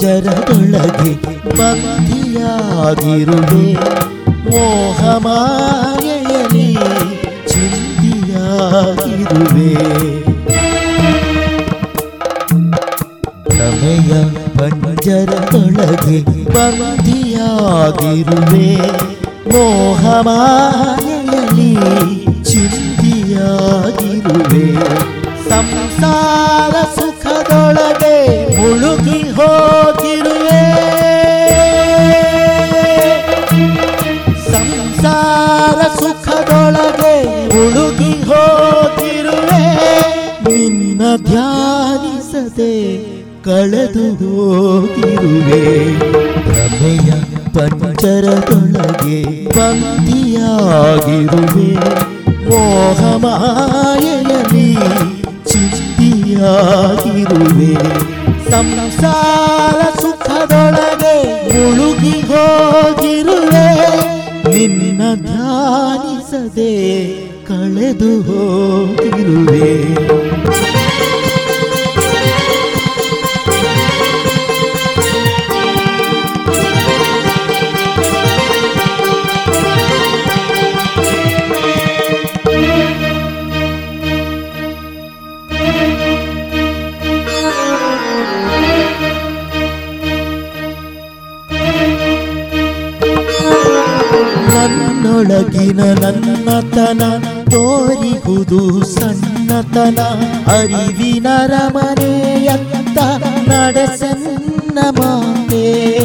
ಪಂಜರದೊಳಗೆ ಬಂದಿಯಾಗಿರುವೆ ಮೋಹಮಾಯೆಯಲಿ ಚಿಂದಿಯಾಗಿರುವೆ ಭ್ರಮೆಯ ಪಂಜರದೊಳಗೆ ಬಂದಿಯಾಗಿರುವೆ ಮೋಹಮಾಯೆಯಲಿ ಚಿಂದಿಯಾಗಿರುವೆ ಸಂಸಾರ ಸುಖದೊಳಗೆ ಮುಳುಗಿ ಹೋಗಿರುವೆ ಸಂಸಾರ ಸುಖದೊಳಗೆ ಮುಳುಗಿ ಹೋಗಿರುವೆ ನಿನ್ನ ಧ್ಯಾನಿಸದೆ ಕಳೆದು ಹೋಗಿರುವೆ ಭ್ರಮೆಯ ಪಂಚರದೊಳಗೆ ಬಂದಿಯಾಗಿರುವೆ ಮೋಹಮಾಯೆಯಲಿ ಚಿಂದಿಯಾಗಿರುವೆ ಸಂಸಾರ ಸುಖದೊಳಗೆ ಮುಳುಗಿ ಹೋಗಿರುವೆ ನಿನ್ನ ಧ್ಯಾನಿಸದೆ ಕಳೆದು ಹೋಗಿರುವೆ ನನ್ನೊಳಗಿನ ನನ್ನತನ ತೋರಿಹುದು ಸಣ್ಣತನ ಅರಿವಿನ ರಮನೆಯತ್ತ ನಡೆಸನ್ನ ಮಾತೆ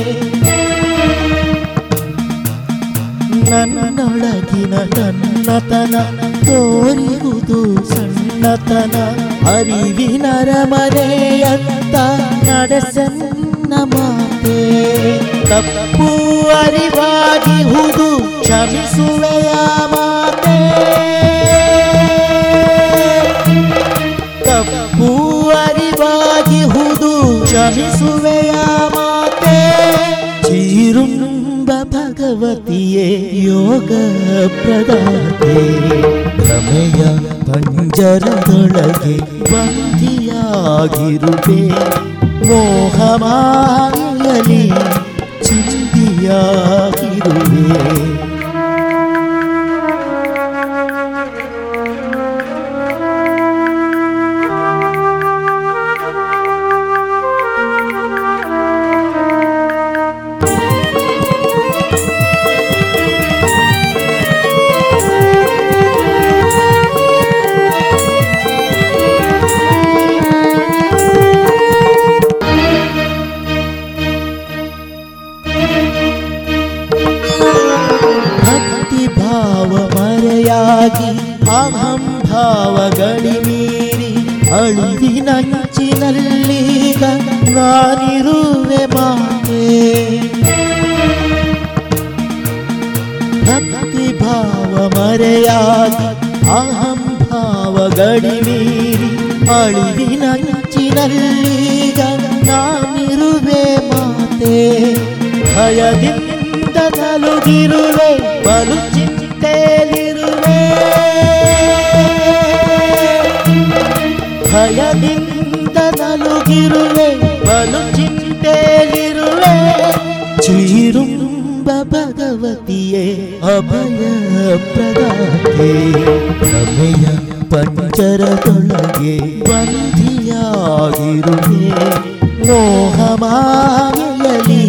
ನನ್ನೊಳಗಿನ ನನ್ನತನ ತೋರಿಹುದು ಸಣ್ಣತನ ಅರಿವಿನ ರಮನೆಯತ್ತ ನಡೆಸನ್ನ ಮಾತೆ ತಪ್ಪು ಅರಿವಾಗಿಹುದು ಕ್ಷಮಿಸುವೆಯ ಮಾತೆ ತಪ್ಪು ಅರಿವಾಗಿಹುದು ಕ್ಷಮಿಸುವೆಯ ಮಾತೆ ಚೀರುಂಬ ಭಗವತಿಯೇ ಯೋಗ ಪ್ರದಾತೆ ಭ್ರಮೆಯ ಪಂಜರದೊಳಗೆ ಬಂದಿಯಾಗಿರುವೆ ಮೋಹಮಾಯಲಿ ಚಿಂದಿಯಾಗಿರುವೆ ಭಕ್ತಿ ಭಾವ ಮರೆಯಾಗಿ ಅಹಂ ಭಾವಗಳಿ ಮೀರಿ ಅಳುವಿನಂಚಿನಲ್ಲೀಗ ನಾನಿರುವೆ ಮಾತೆ ಭಕ್ತಿ ಭಾವ ಮರೆಯಾಗಿ ಅಹಂ ಭಾವಗಳಿ ಮೀರಿ ಅಳಿವಿನಂಚಿನಲ್ಲೀಗ ನಾನಿರುವೆ ಮಾತೆ ಭಯದಿಂದ ನಲುಗಿರುವೆ ಬಲು ಚಿಂತೆಯಲ್ಲಿರುವೆ ಭಯದಿಂದ ನಲುಗಿರುವೆ ಬಲು ಚಿಂತೆಯಲ್ಲಿರುವೆ ಚೀರುಂಬ ಭಗವತಿಯೇ ಅಭಯ ಪ್ರದಾತೆ ಭ್ರಮೆಯ ಪಂಚರದೊಳಗೆ ಬಂಧಿಯಾಗಿರುವೆ ಮೋಹಮಾಯಲಿ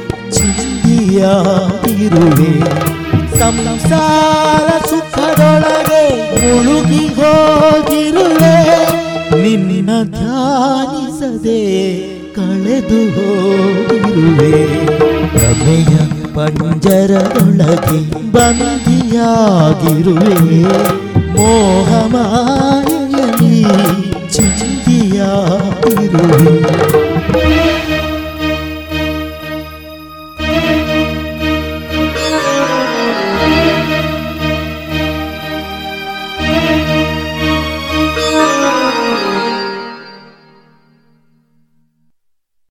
ಚಿಂದಿಯಾಗಿರುವೆ ಸಂಸಾರ ಸುಖದೊಳಗೆ ಮುಳುಗಿ ಹೋಗಿರುವೆ ನಿನ್ನ ಧ್ಯಾನಿಸದೆ ಕಳೆದು ಹೋಗಿರುವೆ ಭ್ರಮೆಯ ಪಂಜರದೊಳಗೆ ಬಂದಿಯಾಗಿರುವೆ ಮೋಹಮಾಯಲಿ ಚಿಂದಿಯಾಗಿರುವೆ